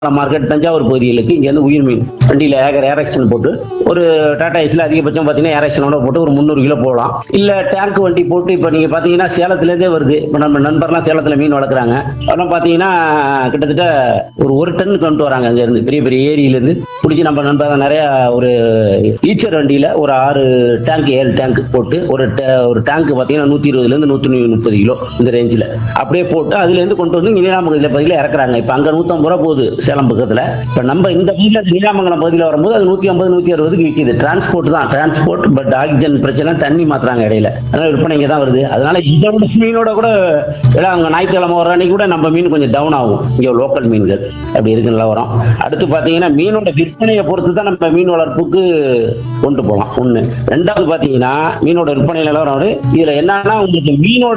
Market Thanjavur பகுதிகளுக்கு இங்கேருந்து உயிர் மீன் வண்டியில் ஏகர் ஏரக்ஷன் போட்டு ஒரு டாடா ஏஸில் அதிகபட்சம் பார்த்தீங்கன்னா ஏரக்ஷனோட போட்டு ஒரு முந்நூறு கிலோ போகலாம் இல்லை டேங்க் வண்டி போட்டு இப்போ நீங்கள் பார்த்தீங்கன்னா சேலத்துலேருந்தே வருது இப்போ நம்ம நண்பர்லாம் சேலத்தில் மீன் வளர்க்குறாங்க அதெல்லாம் பார்த்தீங்கன்னா கிட்டத்தட்ட ஒரு ஒரு டன் கொண்டு வராங்க அங்கேருந்து பெரிய பெரிய ஏரியிலேருந்து பிடிச்சி நம்ம நண்பர் நிறைய ஒரு ஈச்சர் வண்டியில் ஒரு ஆறு டேங்க் ஏழு டேங்க் போட்டு ஒரு ta- ஒரு டேங்க் பார்த்தீங்கன்னா நூற்றி இருபதுலேருந்து நூற்றி முப்பது கிலோ இந்த ரேஞ்சில் அப்படியே போட்டு அதுலேருந்து கொண்டு வந்து நீலாமங்கலத்தில் பகுதியில் இறக்குறாங்க இப்போ அங்கே நூற்றம்பது ரூபா போகுது சேலம் பக்கத்தில் இப்போ நம்ம இந்த வீட்டில் நீலாமங்கலம் பகுதியில் வரும்போது அது நூற்றி ஐம்பது நூற்றி அறுபதுக்கு விற்கிது டிரான்ஸ்போர்ட் தான் டிரான்ஸ்போர்ட் பட் ஆக்சிஜன் பிரச்சனை தண்ணி மாத்துறாங்க இடையில அதனால விற்பனை இங்கே தான் வருது அதனால இதோட மீனோட கூட எல்லாம் அங்கே ஞாயிற்றுக்கிழமை வர அன்னைக்கு கூட நம்ம மீன் கொஞ்சம் டவுன் ஆகும் இங்கே லோக்கல் மீன்கள் அப்படி இருக்கு நிலவரம் அடுத்து பார்த்தீங்கன்னா மீனோட விற்பனையை பொறுத்து தான் நம்ம மீன் வளர்ப்புக்கு கொண்டு போகலாம் ஒன்று ரெண்டாவது பார்த்தீங்கன்னா மீனோட விற்பனை நிலவரம் வரும். இதுல என்னன்னா உங்களுக்கு மீனோட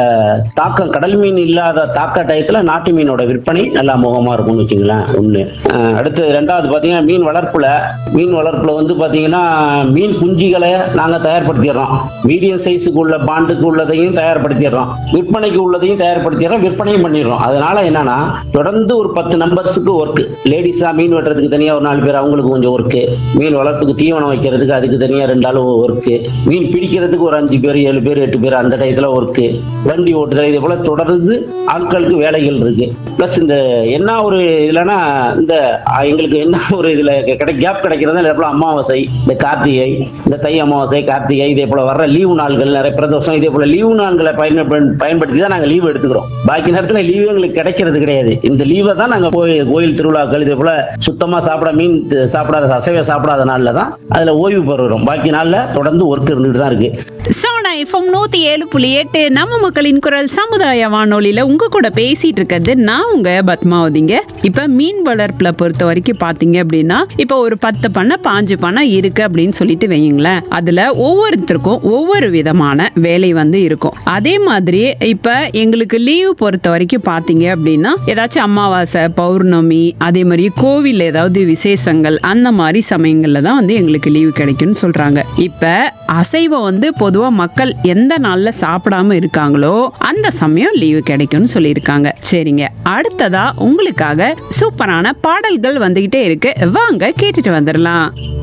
தாக்கம் கடல் மீன் இல்லாத தாக்க டயத்துல நாட்டு மீனோட விற்பனை நல்லா அமோகமா இருக்கும்னு வச்சுங்களேன் ஒண்ணு அஹ் அடுத்து ரெண்டாவது பாத்தீங்கன்னா மீன் வளர்ப்புல மீன் வளர்ப்புல வந்து பாத்தீங்கன்னா மீன் குஞ்சுகளை நாங்க தயார்படுத்திடுறோம் மீடியம் சைஸுக்கு உள்ள பாண்டுக்கு உள்ளதையும் தயார்படுத்திடுறோம் விற்பனைக்கு உள்ளதையும் தயார்படுத்திடுறோம் விற்பனையும் பண்ணிடுறோம் அதனால என்னன்னா தொடர்ந்து ஒரு பத்து நம்பர்ஸுக்கு ஒர்க் லேடிஸா மீன் வெட்டுறதுக்கு தனியா ஒரு நாலு பேர் அவங்களுக்கு கொஞ்சம் ஒர்க்கு மீன் வளர்ப்புக்கு தீவனம் வைக்கிறதுக்கு அதுக்கு தனியா ரெண்டு ஆள் ஒர்க்கு மீன் பிடிக்கிறதுக்கு ஒரு அஞ்சு பேர் ஏழு பேர் எட்டு பேர் அந்த டயத்துல ஒர்க்கு வண்டி ஓட்டுதல் இதே போல தொடர்ந்து ஆட்களுக்கு வேலைகள் இருக்கு பிளஸ் இந்த என்ன ஒரு இதுலன்னா இந்த அஹ், எங்களுக்கு என்ன ஒரு இதுல கிடை கேப் கிடைக்கிறது இதே போல அமாவாசை இந்த கார்த்திகை இந்த தை அமாவாசை கார்த்திகை இதே போல வர்ற லீவு நாள்கள் நிறைய பிரதோஷம் இதே போல லீவு நாள்களை பயன் பயன்படுத்தி தான் நாங்க லீவு எடுத்துக்கிறோம் பாக்கி நேரத்துல லீவு எங்களுக்கு கிடைக்கிறது கிடையாது இந்த லீவை தான் நாங்க போய் கோயில் திருவிழாக்கள் இதே போல சுத்தமா சாப்பிட மீன் த- சாப்பிடாத அசைவ சாப்பிடாத நாள்ல தான் அதுல ஓய்வு பெறுகிறோம் பாக்கி நாள்ல தொடர்ந்து ஒர்க் இருந்துட்டு தான் இருக்கு சோனா எஃப்எம் நூத்தி ஏழு புள்ளி எட்டு நம்ம மக்களின் குரல் சமுதாய வானொலியில உங்க கூட பேசிட்டு இருக்கிறது நான் உங்க பத்மாவதிங்க இப்ப மீன் வளர்ப்புல பொறுத்த வரைக்கும் பாத்தீங்க அப்படின்னா இப்ப ஒரு பத்து பண்ணை பாஞ்சு பண்ணை இருக்கு அப்படின்னு சொல்லிட்டு வையுங்களேன் அதுல ஒவ்வொருத்தருக்கும் ஒவ்வொரு விதமான வேலை வந்து இருக்கும் அதே மாதிரி இப்ப எங்களுக்கு லீவு பொறுத்த வரைக்கும் பாத்தீங்க அப்படின்னா ஏதாச்சும் அமாவாசை பௌர்ணமி அதே மாதிரி கோவில் ஏதாவது விசேஷங்கள் அந்த மாதிரி சமயங்கள்ல தான் வந்து எங்களுக்கு லீவு கிடைக்கும்னு சொல்றாங்க இப்ப அசைவம் வந்து பொதுவா மக்கள் எந்த நாள்ல சாப்பிடாம இருக்காங்களோ அந்த சமயம் லீவு கிடைக்கும்னு சொல்லியிருக்காங்க சரிங்க அடுத்ததா உங்களுக்காக சூப்பரான பாடல்கள் வந்துகிட்டே இருக்கு வாங்க கேட்டுட்டு வந்துடலாம்